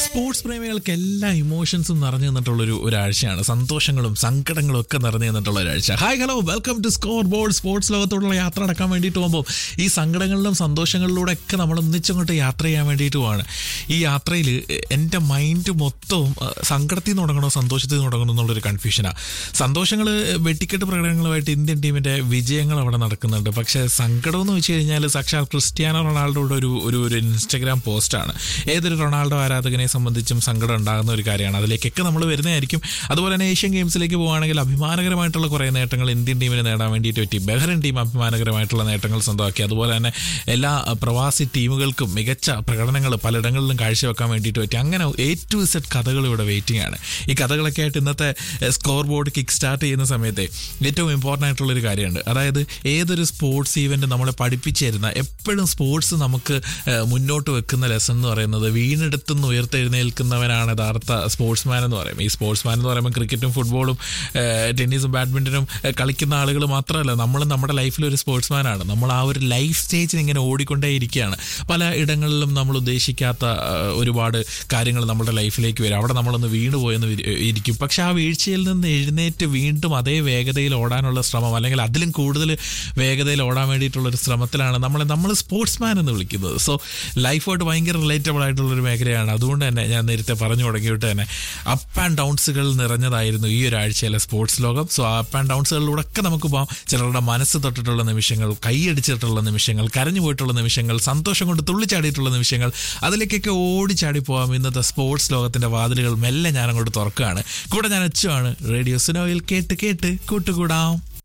sports പ്രേമികൾക്ക് എല്ലാ ഇമോഷൻസും നിറഞ്ഞു നിന്നിട്ടുള്ളൊരു ഒരാഴ്ചയാണ് സന്തോഷങ്ങളും സങ്കടങ്ങളും ഒക്കെ നിറഞ്ഞു നിന്നിട്ടുള്ള ഒരാഴ്ച hi hello welcome to score board sports ലോകത്തോടുള്ള യാത്ര നടക്കാൻ വേണ്ടിയിട്ട് പോകുമ്പോൾ ഈ സങ്കടങ്ങളിലും സന്തോഷങ്ങളിലൂടെ ഒക്കെ നമ്മൾ ഒന്നിച്ചങ്ങോട്ട് യാത്ര ചെയ്യാൻ വേണ്ടിയിട്ട് പോവാണ് ഈ യാത്രയിൽ എൻ്റെ മൈൻഡ് മൊത്തവും അഹ്, സങ്കടത്തിൽ നിന്ന് തുടങ്ങണോ സന്തോഷത്തിൽ നിന്ന് തുടങ്ങണോ എന്നുള്ളൊരു കൺഫ്യൂഷനാണ് സന്തോഷങ്ങൾ വെട്ടിക്കെട്ട് പ്രകടനങ്ങളുമായിട്ട് ഇന്ത്യൻ ടീമിൻ്റെ വിജയങ്ങൾ അവിടെ നടക്കുന്നുണ്ട് പക്ഷേ സങ്കടം എന്ന് വെച്ച് കഴിഞ്ഞാൽ സാക്ഷാൽ ക്രിസ്ത്യാനോ റൊണാൾഡോയുടെ ഒരു ഒരു ഒരു ഇൻസ്റ്റഗ്രാം പോസ്റ്റാണ് ഏതൊരു റൊണാൾഡോ ആരാധകനെ സംബന്ധിച്ചും സങ്കടം ഉണ്ടാകുന്ന ഒരു കാര്യമാണ് അതിലേക്കൊക്കെ നമ്മൾ വരുന്നതായിരിക്കും അതുപോലെ തന്നെ ഏഷ്യൻ ഗെയിംസിലേക്ക് പോവുകയാണെങ്കിൽ അഭിമാനകരമായിട്ടുള്ള കുറേ നേട്ടങ്ങൾ ഇന്ത്യൻ ടീമിന് നേടാൻ വേണ്ടിയിട്ട് പറ്റി ബഹ്റൈൻ ടീം അഭിമാനകരമായിട്ടുള്ള നേട്ടങ്ങൾ സ്വന്തമാക്കി അതുപോലെ തന്നെ എല്ലാ അഹ്, പ്രവാസി ടീമുകൾക്കും മികച്ച പ്രകടനങ്ങൾ പലയിടങ്ങളിലും കാഴ്ചവെക്കാൻ വേണ്ടിയിട്ട് പറ്റി അങ്ങനെ എ ടു സെറ്റ് കഥകൾ ഇവിടെ വെയിറ്റിംഗ് ആണ് ഈ കഥകളൊക്കെ ആയിട്ട് ഇന്നത്തെ സ്കോർ ബോർഡ് കിക്ക് സ്റ്റാർട്ട് ചെയ്യുന്ന സമയത്തെ ഏറ്റവും ഇമ്പോർട്ടൻ്റ് ആയിട്ടുള്ളൊരു കാര്യമുണ്ട് അതായത് ഏതൊരു സ്പോർട്സ് ഈവൻറ്റ് നമ്മളെ പഠിപ്പിച്ചു തരുന്ന എപ്പോഴും സ്പോർട്സ് നമുക്ക് ഏഹ്, മുന്നോട്ട് വെക്കുന്ന ലെസൺ എന്ന് പറയുന്നത് വീണെടുത്തുനിന്ന് ഉയർത്തെഴുന്നേൽക്കുന്നവനാണ് യഥാർത്ഥ സ്പോർട്സ്മാൻ എന്ന് പറയും ഈ സ്പോർട്സ്മാൻ എന്ന് പറയുമ്പോൾ ക്രിക്കറ്റും ഫുട്ബോളും ഏഹ്, ടെന്നീസും ബാഡ്മിൻ്റനും ഏഹ്, കളിക്കുന്ന ആളുകൾ മാത്രമല്ല നമ്മൾ നമ്മുടെ ലൈഫിൽ ഒരു സ്പോർട്സ്മാനാണ് നമ്മൾ ആ ഒരു ലൈഫ് സ്റ്റേജിൽ ഇങ്ങനെ ഓടിക്കൊണ്ടേ ഇരിക്കുകയാണ് പല ഇടങ്ങളിലും നമ്മൾ ഉദ്ദേശിക്കാത്ത ഏഹ്, ഒരുപാട് കാര്യങ്ങൾ നമ്മുടെ ലൈഫിലേക്ക് വരും അവിടെ നമ്മളൊന്ന് വീണ് പോയെന്ന് വിരി- ഇരിക്കും പക്ഷെ ആ വീഴ്ചയിൽ നിന്ന് എഴുന്നേറ്റ് വീണ്ടും അതേ വേഗതയിൽ ഓടാനുള്ള ശ്രമം അല്ലെങ്കിൽ അതിലും കൂടുതൽ വേഗതയിൽ ഓടാൻ വേണ്ടിയിട്ടുള്ള ഒരു ശ്രമത്തിലാണ് നമ്മളെ നമ്മൾ സ്പോർട്സ്മാൻ എന്ന് വിളിക്കുന്നത് സോ ലൈഫായിട്ട് ഭയങ്കര റിലേറ്റബിൾ ആയിട്ടുള്ള ഒരു മേഖലയാണ് അതുകൊണ്ട് തന്നെ ഞാൻ നേരത്തെ പറഞ്ഞു തുടങ്ങിയിട്ട് തന്നെ അപ്പ് ആൻഡ് ഡൗൺസുകൾ നിറഞ്ഞതായിരുന്നു ഈ ഒരാഴ്ചയിലെ സ്പോർട്സ് ലോകം സോ അപ്പ് ആൻഡ് ഡൗൺസുകളിലൂടെ ഒക്കെ നമുക്ക് പോകാം ചിലരുടെ മനസ്സ് തൊട്ടിട്ടുള്ള നിമിഷങ്ങൾ കൈയടിച്ചിട്ടുള്ള നിമിഷങ്ങൾ കരഞ്ഞു പോയിട്ടുള്ള നിമിഷങ്ങൾ സന്തോഷം കൊണ്ട് തുള്ളിച്ചാടിയിട്ടുള്ള നിമിഷങ്ങൾ അതിലേക്കൊക്കെ ഓടിച്ചാടി പോകാം ഇന്നത്തെ സ്പോർട്സ് ലോകത്തിന്റെ വാതിലുകൾ മെല്ലെ ഞാൻ അങ്ങോട്ട് തുറക്കുകയാണ് കൂടെ ഞാൻ അച്ചുവാണ് റേഡിയോ സുനോയിൽ കേട്ട് കേട്ട് കൂട്ടുകൂടാം